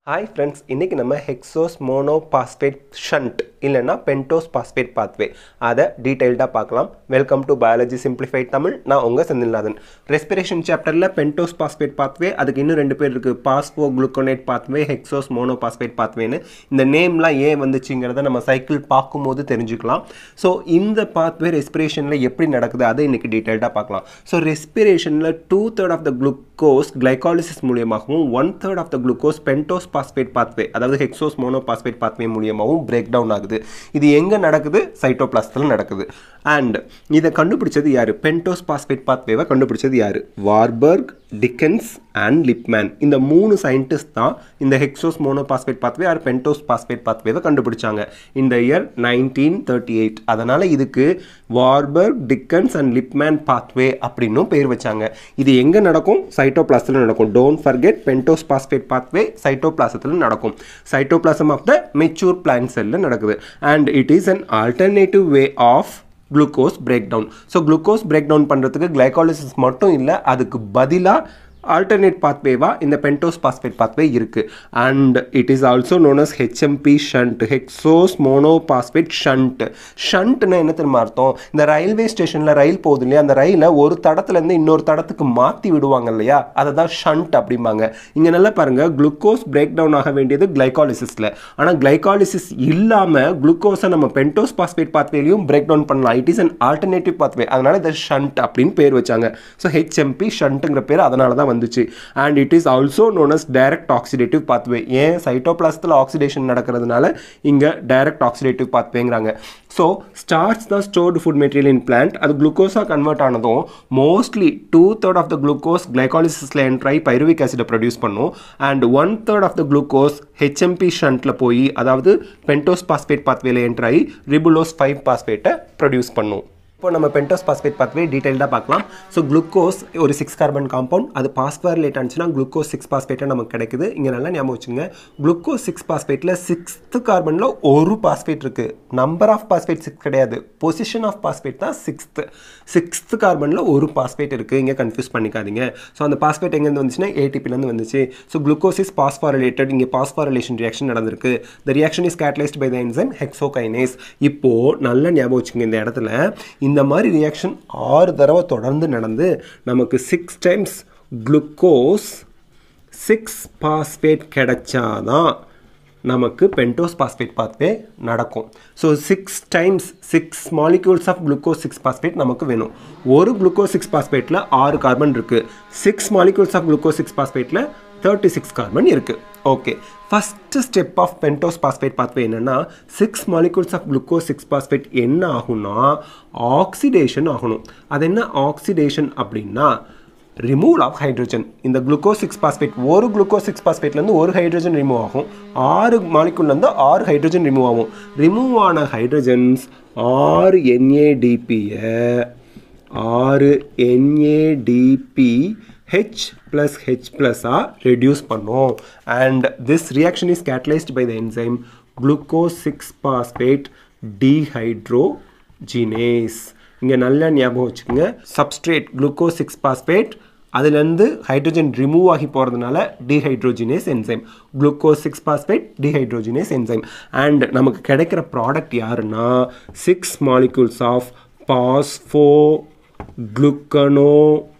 hi friends இன்றைக்கி நம்ம hexose mono phosphate shunt இல்லைன்னா பென்டோஸ் பாஸ்பேட் பாத்வே அதை டீட்டெயில்டாக பார்க்கலாம் welcome to biology simplified Tamil நான் உங்கள் செந்தில்நாதன் ரெஸ்பிரேஷன் சாப்டரில் பென்டோஸ் பாஸ்பேட் பாத்வே அதுக்கு இன்னும் ரெண்டு பேர் இருக்குது phospho gluconate pathway hexose mono phosphate பாத்வேன்னு இந்த நேம்லாம் ஏன் வந்துச்சுங்கிறத நம்ம சைக்கிள் பார்க்கும்போது தெரிஞ்சுக்கலாம் ஸோ இந்த பாத்வே ரெஸ்பிரேஷனில் எப்படி நடக்குது அதை இன்றைக்கி டீட்டெயில்டாக பார்க்கலாம் ஸோ ரெஸ்பிரேஷனில் two third of the glucose glycolysis மூலியமாகவும் one third of the glucose pentose phosphate pathway அதாவது ஹெக்ஸோஸ் மோனோ பாஸ்பேட் பாத்வே மூலியமாகவும் பிரேக் டவுன் ஆகுது இது எங்கே நடக்குது சைட்டோபிளாஸ்டில் நடக்குது அண்ட் இதை கண்டுபிடிச்சது யார் பென்டோஸ் பாஸ்பேட் பாத்வேவை கண்டுபிடிச்சது யார் வார்பர்க் டிக்கன்ஸ் அண்ட் லிப்மேன் இந்த மூணு சயின்டிஸ்ட் தான் இந்த hexose mono phosphate pathway or pentose phosphate பாத்வேவை கண்டுபிடிச்சாங்க இந்த இயர் நைன்டீன் தேர்ட்டி எயிட் அதனால் இதுக்கு Warburg Dickens and Lipmann pathway அப்படின்னும் பேர் வச்சாங்க இது எங்கே நடக்கும் சைட்டோபிளாஸில் நடக்கும் don't forget pentose phosphate pathway சைட்டோபிளாசத்தில் நடக்கும் cytoplasm of the mature plant செல்லில் நடக்குது and it is an alternative way of glucose break down so glucose break down பண்ணுறதுக்கு கிளைகாலிசிஸ் மட்டும் இல்லை அதுக்கு பதிலாக ஆல்டர்னேட் பாத்வேவா இந்த பென்டோஸ் பாஸ்பேட் பாத்வே இருக்குது and it is also known as HMP shunt hexose mono phosphate shunt ஷண்ட்னா என்ன தெரியுமா அர்த்தம் இந்த ரயில்வே ஸ்டேஷனில் ரயில் போகுது இல்லையா அந்த ரயிலை ஒரு தடத்துலேருந்து இன்னொரு தடத்துக்கு மாற்றி விடுவாங்க இல்லையா அதை தான் ஷண்ட் அப்படிம்பாங்க இங்கே நல்லா பாருங்கள் குளுக்கோஸ் பிரேக் டவுன் ஆக வேண்டியது கிளைகாலிசிஸில் ஆனால் கிளைகாலிசிஸ் இல்லாமல் குளுக்கோஸை நம்ம பென்டோஸ் பாஸ்பேட் பாத்வேலையும் பிரேக் டவுன் பண்ணலாம் it is an alternative pathway அதனால இதை ஷண்ட் அப்படின்னு பேர் வச்சாங்க ஸோ ஹெச்எம்பி ஷண்ட்டுங்கிற பேர் அதனால தான் வந்துச்சு and it is also known as direct oxidative pathway ஏன் சைட்டோபிளாஸ்டில் ஆக்சிடேஷன் நடக்கிறதுனால இங்கே டைரக்ட் ஆக்சிடேட்டிவ் பாத்வேங்கிறாங்க ஸோ ஸ்டார்ட்ஸ் தான் stored food material in plant அது குளுக்கோஸாக கன்வெர்ட் ஆனதும் mostly two third of the glucose கிளைகாலிசிஸில் என்ட்ராய் பைருவிக் ஆசிடை ப்ரொடியூஸ் பண்ணும் and one third of the glucose HMP ஷண்ட்டில் போய் அதாவது பென்டோஸ் பாஸ்பேட் பாத்வேல என்ட்ராயி ரிபுலோஸ் ஃபைவ் பாஸ்பேட்டை ப்ரொடியூஸ் பண்ணும் இப்போ நம்ம பென்டோஸ் பாஸ்பேட் பாத்வே டீட்டெயில்டாக பார்க்கலாம் ஸோ குளுக்கோஸ் ஒரு சிக்ஸ் கார்பன் காம்பவுண்ட் அது பாஸ்பேர்லேட் ஆனிச்சுன்னா குளுக்கோஸ் சிக்ஸ் பாஸ்பேட்டாக நமக்கு கிடைக்குது இங்கே நல்லா ஞாபகம் வச்சுங்க குளுக்கோஸ் சிக்ஸ் பாஸ்பேட்டில் சிக்ஸ்த்து கார்பனில் ஒரு பாஸ்பேட் இருக்குது நம்பர் ஆஃப் பாஸ்பேட் சிக்ஸ் கிடையாது பொசிஷன் ஆஃப் பாஸ்பேட் தான் சிக்ஸ்த்து சிக்ஸ்த்து கார்பனில் ஒரு பாஸ்பேட் இருக்குது இங்கே கன்ஃபியூஸ் பண்ணிக்காதீங்க ஸோ அந்த பாஸ்பேட் எங்கேருந்து வந்துச்சுன்னா ஏடிபிலேருந்து வந்துச்சு ஸோ குளுக்கோஸ் இஸ் பாஸ்பாரிலேட்டட் இங்கே பாஸ்பாரிலேஷன் ரியாக்ஷன் நடந்திருக்கு the reaction is catalysed by the enzyme hexokinase இப்போது நல்ல ஞாபகம் வச்சுங்க இந்த இடத்துல இந்த மாதிரி ரியாக்ஷன் ஆறு தடவை தொடர்ந்து நடந்து நமக்கு six times glucose six phosphate கிடைச்சாதான் நமக்கு பென்டோஸ் பாஸ்பேட் பாத்வே நடக்கும் so six times six molecules of glucose six phosphate நமக்கு வேணும் ஒரு குளுக்கோஸ் சிக்ஸ் பாஸ்பேட்டில் ஆறு கார்பன் இருக்குது six molecules of glucose six பாஸ்பேட்டில் தேர்ட்டி சிக்ஸ் கார்பன் இருக்குது okay first step of pentose phosphate pathway என்னென்னா six molecules of glucose six phosphate என்ன ஆகும்னா ஆக்சிடேஷன் ஆகணும் அது என்ன ஆக்சிடேஷன் அப்படின்னா ரிமூவல் ஆஃப் ஹைட்ரஜன் இந்த குளுக்கோஸ் சிக்ஸ் பாஸ்பேட் ஒரு குளுக்கோஸ் சிக்ஸ் பாஸ்பேட்லேருந்து ஒரு ஹைட்ரஜன் ரிமூவ் ஆகும் ஆறு மாலிகுல்லேருந்து ஆறு ஹைட்ரஜன் ரிமூவ் ஆகும் ரிமூவ் ஆன ஹைட்ரஜன்ஸ் ஆறு என்ஏடிபியை ஆறு NADP H plus H plus ஆ reduce பண்ணும் and this reaction is catalyzed by the enzyme glucose 6-phosphate dehydrogenase இங்கே நல்லா ஞாபகம் வச்சுக்கோங்க சப்ஸ்ட்ரேட் குளுக்கோஸ் சிக்ஸ் பாஸ்பேட் அதுலேருந்து ஹைட்ரஜன் ரிமூவ் ஆகி போகிறதுனால dehydrogenase enzyme glucose six phosphate dehydrogenase enzyme and நமக்கு கிடைக்கிற ப்ராடக்ட் யாருன்னா six molecules of 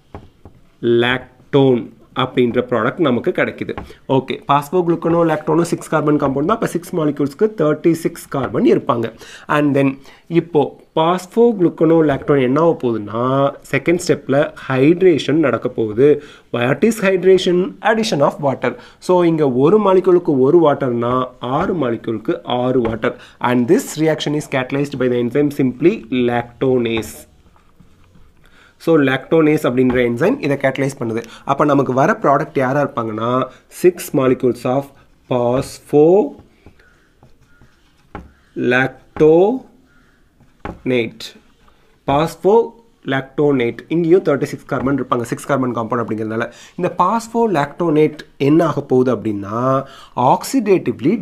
phosphogluconolactone அப்படின்ற ப்ராடக்ட் நமக்கு கிடைக்குது ஓகே பாஸ்போ குளுக்கனோ லாக்டோனோ சிக்ஸ் கார்பன் காம்பவுண்ட் தான் அப்போ சிக்ஸ் மாலிகூல்ஸ்க்கு தேர்ட்டி சிக்ஸ் கார்பன் இருப்பாங்க அண்ட் தென் இப்போது பாஸ்போ குளுக்கனோ லாக்டோன் என்ன ஆக போகுதுன்னா செகண்ட் ஸ்டெப்பில் ஹைட்ரேஷன் நடக்க போகுது what is hydration addition of water so இங்கே ஒரு மாலிகூலுக்கு ஒரு வாட்டர்னா ஆறு மாலிகூலுக்கு ஆறு water and this reaction is catalysed by the enzyme simply lactonase so lactonase அப்படின்ற என்சைம் இதை கேட்டலைஸ் பண்ணுது அப்போ நமக்கு வர ப்ராடக்ட் யாராக இருப்பாங்கன்னா six molecules of phospholactonate phospholactonate இங்கேயும் தேர்ட்டி சிக்ஸ் கார்பன் இருப்பாங்க சிக்ஸ் கார்பன் காம்பவுண்ட் அப்படிங்கிறதுனால இந்த பாஸ்போ லாக்டோனேட் என்ன ஆக போகுது அப்படின்னா ஆக்சிடேட்டிவ்லி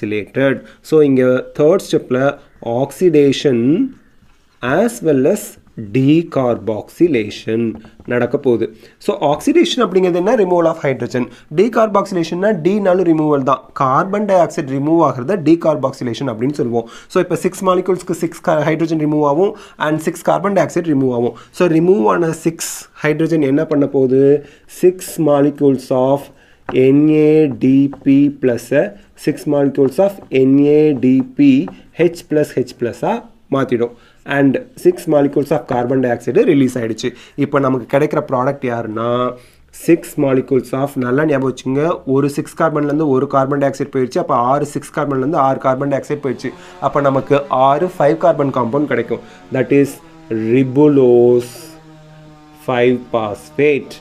டீகார்பாக்சிலேட்டட் ஸோ இங்கே தேர்ட் ஸ்டெப்பில் oxidation as well as decarboxylation நடக்க போகுது ஸோ ஆக்சிடேஷன் அப்படிங்கிறது என்ன ரிமூவல் ஆஃப் ஹைட்ரஜன் டீகார்பாக்சிலேஷன்னா டீனாலும் ரிமூவல் தான் கார்பன் டை ஆக்சைடு ரிமூவ் ஆகிறத டீகார்பாக்சிலேஷன் அப்படின்னு சொல்லுவோம் ஸோ இப்போ சிக்ஸ் மாலிகூல்ஸ்க்கு சிக்ஸ் ஹைட்ரஜன் ரிமூவ் ஆகும் and six carbon dioxide remove ஆகும் ஸோ ரிமூவ் ஆன சிக்ஸ் ஹைட்ரஜன் என்ன பண்ண போகுது six molecules of NADP plus a 6 molecules of NADP H plus H plus ஆ மாற்றிடும் and six molecules of carbon dioxide release ஆகிடுச்சு இப்போ நமக்கு கிடைக்கிற ப்ராடக்ட் யாருன்னா சிக்ஸ் மாலிகூல்ஸ் ஆஃப் நல்லா ஞாபகம் வச்சுங்க ஒரு சிக்ஸ் கார்பன்லேருந்து ஒரு கார்பன் டை ஆக்சைடு போயிடுச்சு அப்போ ஆறு சிக்ஸ் கார்பன்லேருந்து ஆறு கார்பன் டை ஆக்சைடு போயிடுச்சு அப்போ நமக்கு ஆறு ஃபைவ் கார்பன் காம்பவுண்ட் கிடைக்கும் that is ribulose five phosphate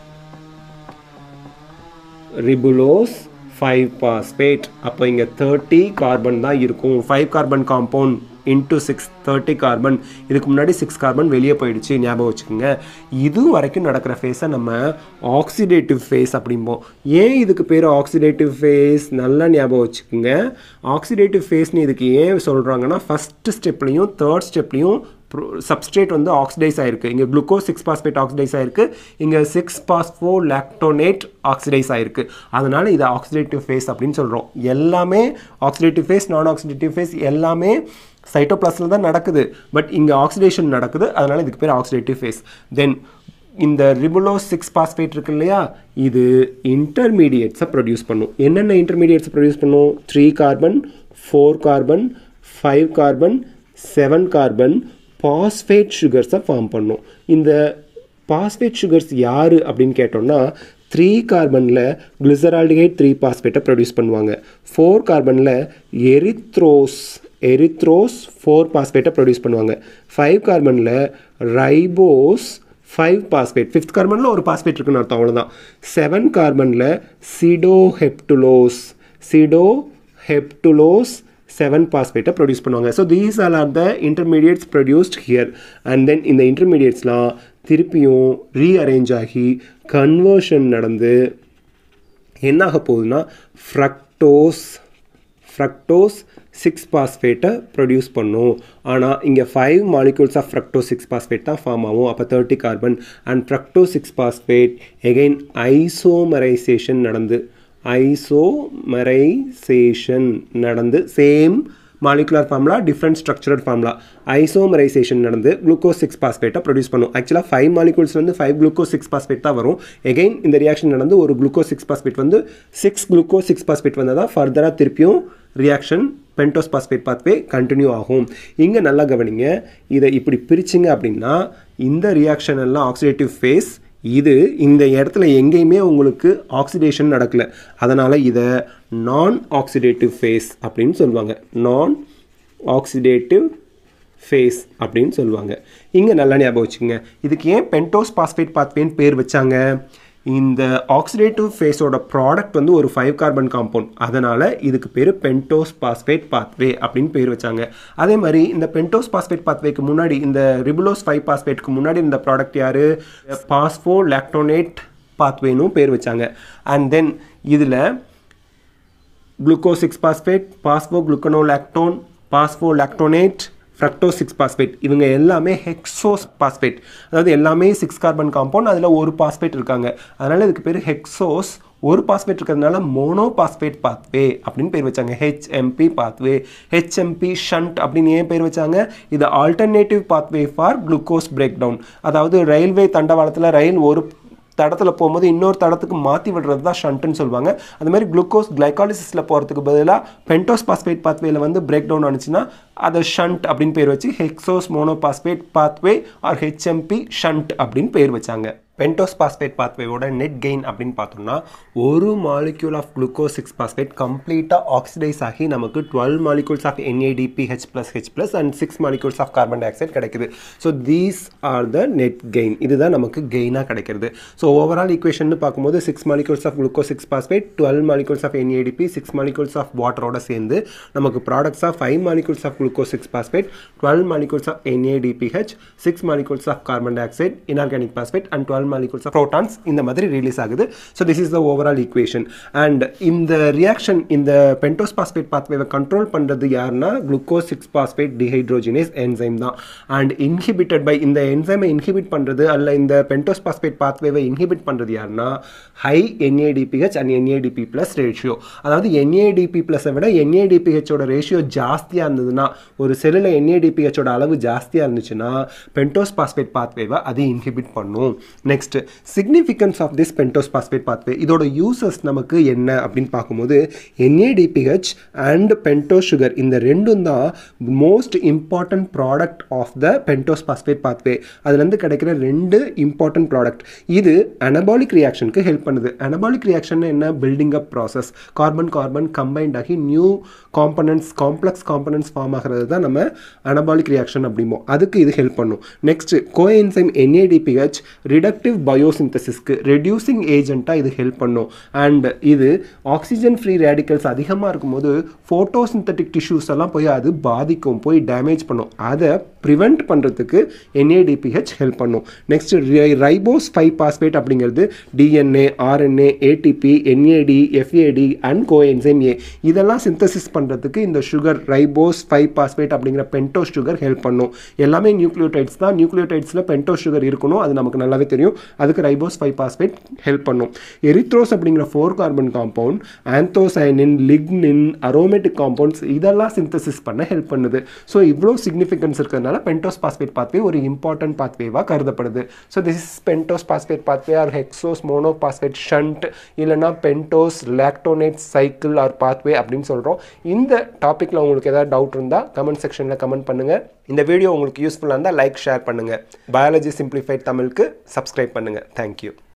ribulose five phosphate அப்போ இங்கே தேர்ட்டி கார்பன் தான் இருக்கும் five carbon compound into six thirty carbon இதுக்கு முன்னாடி சிக்ஸ் கார்பன் வெளியே போயிடுச்சு ஞாபகம் வச்சுக்கோங்க இது வரைக்கும் நடக்கிற ஃபேஸை நம்ம ஆக்சிடேட்டிவ் ஃபேஸ் அப்படிம்போம் ஏன் இதுக்கு பேர் ஆக்சிடேட்டிவ் ஃபேஸ் நல்லா ஞாபகம் வச்சுக்கோங்க ஆக்சிடேட்டிவ் ஃபேஸ்னு இதுக்கு ஏன் சொல்கிறாங்கன்னா ஃபஸ்ட்டு ஸ்டெப்லேயும் தேர்ட் ஸ்டெப்லேயும் சப்ஸ்ட்ரேட் வந்து ஆக்சிடைஸ் ஆயிருக்கு இங்கே குளுக்கோஸ் சிக்ஸ் பாஸ்பேட் ஆக்சிடைஸ் ஆயிருக்கு இங்கே சிக்ஸ் பாஸ்போ லாக்டோனேட் ஆக்சிடைஸ் ஆயிருக்கு அதனால இது ஆக்சிடேட்டிவ் ஃபேஸ் அப்படின்னு சொல்கிறோம் எல்லாமே oxidative phase non oxidative phase எல்லாமே சைட்டோபிளாஸில் தான் நடக்குது பட் இங்கே ஆக்சிடேஷன் நடக்குது அதனால இதுக்கு பேர் ஆக்சிடேட்டிவ் ஃபேஸ் தென் இந்த ரிபுலோஸ் சிக்ஸ் பாஸ்பேட் இருக்கு இல்லையா இது இன்டர்மீடியேட்ஸை ப்ரொடியூஸ் பண்ணும் என்னென்ன இன்டர்மீடியேட்ஸ் ப்ரொடியூஸ் பண்ணும் three carbon four carbon five carbon seven carbon phosphate சுகர்ஸை ஃபார்ம் பண்ணும் இந்த பாஸ்பேட் சுகர்ஸ் யார் அப்படின்னு கேட்டோம்னா த்ரீ கார்பனில் கிளிசரால்டிஹைட் த்ரீ பாஸ்பேட்டை ப்ரொடியூஸ் பண்ணுவாங்க ஃபோர் கார்பனில் எரித்ரோஸ் எரித்ரோஸ் ஃபோர் பாஸ்பேட்டை ப்ரொடியூஸ் பண்ணுவாங்க ஃபைவ் கார்பனில் ரைபோஸ் ஃபைவ் பாஸ்பேட் ஃபிஃப்த் கார்பனில் ஒரு பாஸ்பேட் இருக்குன்னு அர்த்தம் அவ்வளோதான் செவன் கார்பனில் sedoheptulose sedoheptulose seven பாஸ்பேட்டை ப்ரொடியூஸ் பண்ணுவாங்க so these all are the intermediates produced here and then இந்த இன்டர்மீடியட்ஸ்லாம் திருப்பியும் ரீஅரேஞ்ச் ஆகி கன்வர்ஷன் நடந்து என்னாக போகுதுன்னா ஃப்ரக்டோஸ் ஃப்ரக்டோஸ் சிக்ஸ் பாஸ்பேட்டை ப்ரொடியூஸ் பண்ணும் ஆனால் இங்கே five molecules of fructo six phosphate தான் ஃபார்ம் ஆகும் அப்போ thirty carbon and fructo six phosphate again isomerisation நடந்து ஐசோமரைசேஷன் நடந்து same molecular formula different structured formula isomerisation நடந்து குளுக்கோஸ் சிக்ஸ் பாஸ்பேட்டை ப்ரொடியூஸ் பண்ணும் ஆக்சுவலாக ஃபைவ் மாலிகூல்ஸ் வந்து ஃபைவ் குளுக்கோஸ் சிக்ஸ் பாஸ்பேட் தான் வரும் எகெயின் இந்த ரியாக்ஷன் நடந்து ஒரு குளுக்கோஸ் சிக்ஸ் பாஸ்பேட் வந்து சிக்ஸ் குளுக்கோஸ் சிக்ஸ் பாஸ்பேட் வந்தால் தான் ஃபர்தராக திருப்பியும் reaction pentose phosphate pathway continue ஆகும் இங்கே நல்லா கவனிங்க இதை இப்படி பிரிச்சிங்க அப்படின்னா இந்த ரியாக்ஷன் எல்லாம் ஆக்சிடேட்டிவ் ஃபேஸ் இது இந்த இடத்துல எங்கேயுமே உங்களுக்கு ஆக்சிடேஷன் நடக்கல அதனால் இதை நான் ஆக்சிடேட்டிவ் ஃபேஸ் அப்படின்னு சொல்லுவாங்க நான் ஆக்சிடேட்டிவ் ஃபேஸ் அப்படின்னு சொல்லுவாங்க இங்கே நல்லா ஞாபகம் வச்சுக்கோங்க இதுக்கு ஏன் பென்டோஸ் பாஸ்பேட் பாத்வேன்னு பேர் வச்சாங்க இந்த ஆக்சிடேட்டிவ் ஃபேஸோட ப்ராடக்ட் வந்து ஒரு ஃபைவ் கார்பன் காம்பவுண்ட் அதனால் இதுக்கு பேர் பென்டோஸ் பாஸ்பேட் பாத்வே அப்படின்னு பேர் வச்சாங்க அதே மாதிரி இந்த பென்டோஸ் பாஸ்பேட் பாத்வேக்கு முன்னாடி இந்த ரிபுலோஸ் ஃபைவ் பாஸ்பேட்க்கு முன்னாடி இந்த ப்ராடக்ட் யார் பாஸ்போ லாக்டோனேட் பாத்வேனும் பேர் வச்சாங்க அண்ட் தென் இதில் gluco six phosphate phosphogluconolactone phospholactonate fructo six phosphate இவங்க எல்லாமே ஹெக்ஸோஸ் பாஸ்பேட் அதாவது எல்லாமே சிக்ஸ் கார்பன் காம்பவுண்ட் அதில் ஒரு பாஸ்பேட் இருக்காங்க அதனால் இதுக்கு பேர் ஹெக்ஸோஸ் ஒரு பாஸ்பேட் இருக்கிறதுனால மோனோ பாஸ்பேட் பாத்வே அப்படின்னு பேர் வச்சாங்க ஹெச்எம்பி பாத்வே ஹெச்எம்பி ஷண்ட் அப்படின்னு ஏன் பேர் வச்சாங்க இது alternative pathway for glucose break down அதாவது ரயில்வே தண்டவாளத்தில் ரயில் ஒரு தடத்தில் போகும்போது இன்னொரு தடத்துக்கு மாற்றி விடுறது தான் ஷண்ட்டுன்னு சொல்லுவாங்க அது மாதிரி குளுக்கோஸ் கிளைகாலிசிஸில் போகிறதுக்கு பதிலாக பென்டோஸ் பாஸ்பேட் பாத்வேல வந்து பிரேக் டவுன் ஆனிச்சுன்னா அதை ஷண்ட் அப்படின்னு பேர் வச்சு hexose monophosphate pathway or HMP shunt அப்படின்னு பேர் வச்சாங்க பென்டோஸ் பாஸ்பேட் பாத்வேவோட நெட் கெயின் அப்படின்னு பார்த்தோம்னா ஒரு molecule of glucose six phosphate கம்ப்ளீட்டாக ஆக்சிடைஸ் ஆகி நமக்கு twelve molecules of NADP H plus H plus and six molecules of carbon dioxide கிடைக்குது so these are the net gain இதுதான் நமக்கு கெயினாக கிடைக்கிறது ஸோ ஓவரால் ஈக்குவேஷன் பார்க்கும்போது six molecules of glucose six phosphate twelve molecules of NADP six molecules of வாட்டரோட சேர்ந்து நமக்கு products of five molecules of glucose six phosphate twelve molecules of NADPH six molecules of carbon dioxide inorganic phosphate and twelve small molecules of protons இந்த மாதிரி release ஆகுது so this is the overall equation and இந்த reaction இந்த pentose phosphate பாத்வேவை control பண்ணுறது யாருன்னா glucose six phosphate dehydrogenase enzyme தான் and inhibited by இந்த என்சைமை இன்ஹிபிட் பண்ணுறது அல்ல இந்த பென்டோஸ் பாஸ்பேட் பாத்வேவை இன்ஹிபிட் பண்ணுறது யாருன்னா high NADPH and NADP plus ratio அதாவது என்ஏடிபி ப்ளஸை விட என்ஏடிபிஹெச்சோட ரேஷியோ ஜாஸ்தியாக இருந்ததுன்னா ஒரு செல்லில் என்ஏடிபிஹெச்சோட அளவு ஜாஸ்தியாக இருந்துச்சுன்னா பென்டோஸ் பாஸ்பேட் பாத்வேவை அது இன்ஹிபிட் பண்ணும் next significance of this pentose phosphate pathway இதோட யூசஸ் நமக்கு என்ன அப்படின்னு பார்க்கும்போது என்ஏடிபிஹெச் அண்ட் பென்டோ சுகர் இந்த ரெண்டும் தான் most important product of the pentose phosphate pathway அதுலேருந்து கிடைக்கிற ரெண்டு இம்பார்ட்டன்ட் ப்ராடக்ட் இது அனபாலிக் ரியாக்ஷனுக்கு ஹெல்ப் பண்ணுது அனபாலிக் ரியாக்ஷன் என்ன building up process carbon carbon combined ஆகி new components complex components form ஆகிறது தான் நம்ம அனபாலிக் ரியாக்ஷன் அப்படிம்போம் அதுக்கு இது ஹெல்ப் பண்ணும் நெக்ஸ்ட் கோஎன்சைம் என்ஏடிபிஹெச் ரிடக்டிவ் பயோசிந்தசிஸ்க்கு ரெடியூசிங் ஏஜென்ட்டாக இது ஹெல்ப் பண்ணும் அண்ட் இது ஆக்சிஜன் ஃப்ரீ ரேடிக்கல்ஸ் அதிகமாக இருக்கும்போது ஃபோட்டோசிந்தட்டிக் டிஷ்யூஸ் எல்லாம் போய் அது பாதிக்கும் போய் டேமேஜ் பண்ணும் அதை ப்ரிவெண்ட் பண்ணுறதுக்கு என்ஏடிபிஹெச் ஹெல்ப் பண்ணும் நெக்ஸ்ட் ரைபோஸ் ஃபைவ் பாஸ்பேட் அப்படிங்கிறது DNA RNA ATP NAD FAD and coenzyme A இதெல்லாம் சிந்தசிஸ் பண்ணுறதுக்கு இந்த சுகர் ரைபோஸ் ஃபைவ் பாஸ்பேட் அப்படிங்கிற பென்டோஸ் சுகர் ஹெல்ப் பண்ணும் எல்லாமே நியூக்ளியோடைட்ஸ் தான் நியூக்ளியோடைட்ஸில் பென்டோஸ் சுகர் இருக்கணும் அது நமக்கு நல்லாவே தெரியும் அதுக்கு ரைபோஸ் ஃபைவ் பாஸ்பேட் ஹெல்ப் பண்ணும் எரித்ரோஸ் அப்படிங்கிற four carbon compound anthocyanin lignin aromatic compounds இதெல்லாம் சிந்தசிஸ் பண்ண ஹெல்ப் பண்ணுது ஸோ இவ்வளோ சிக்னிஃபிகன்ஸ் இருக்கிறதுனால பென்டோஸ் பாஸ்பேட் பாத்வே ஒரு இம்பார்ட்டன்ட் பாத்வேவாக கருதப்படுது so this is pentose phosphate pathway or hexose mono phosphate shunt இல்லைனா pentose lactonate cycle or pathway அப்படின்னு சொல்கிறோம் இந்த டாப்பிக்கில் உங்களுக்கு ஏதாவது டவுட் இருந்தால் கமெண்ட் செக்ஷனில் கமெண்ட் பண்ணுங்கள் இந்த வீடியோ உங்களுக்கு யூஸ்ஃபுல்லாக இருந்தால் லைக் ஷேர் பண்ணுங்கள் பயாலஜி சிம்பிளிஃபைட் தமிழுக்கு சப்ஸ்கிரைப் பண்ணுங்கள் தேங்க்யூ